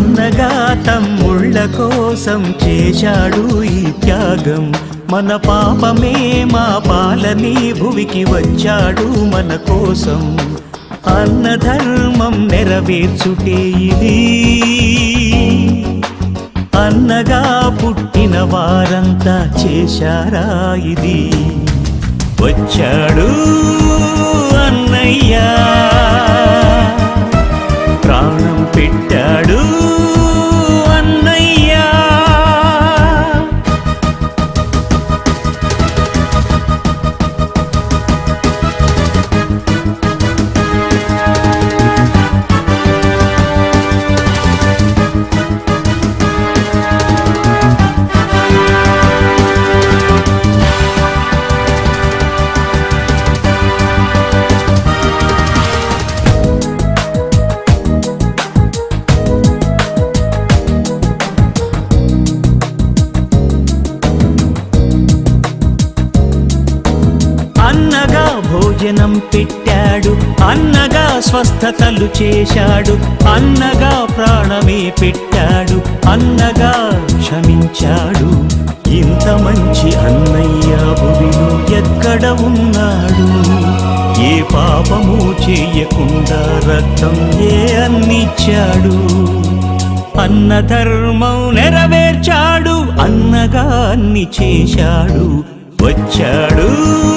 అన్నగా తమ్ముళ్ళ కోసం చేశాడు ఈ త్యాగం మన పాపమే మా పాలని భువికి వచ్చాడు మన కోసం అన్న ధర్మం నెరవేర్చుటే ఇది అన్నగా పుట్టిన వారంతా చేశారా ఇది వచ్చాడు అన్నయ్యా ప్రాణం పెట్టాడు అన్నయ్యా అన్నగా భోజనం పెట్టాడు అన్నగా స్వస్థతలు చేశాడు అన్నగా ప్రాణమే పెట్టాడు అన్నగా క్షమించాడు ఇంత మంచి అన్నయ్య భువిలో ఎక్కడ ఉన్నాడు ఏ పాపము చేయకుండా రక్తం ఏ అన్నిచ్చాడు అన్న ధర్మం నెరవేర్చాడు అన్నగా అన్ని చేశాడు వచ్చాడు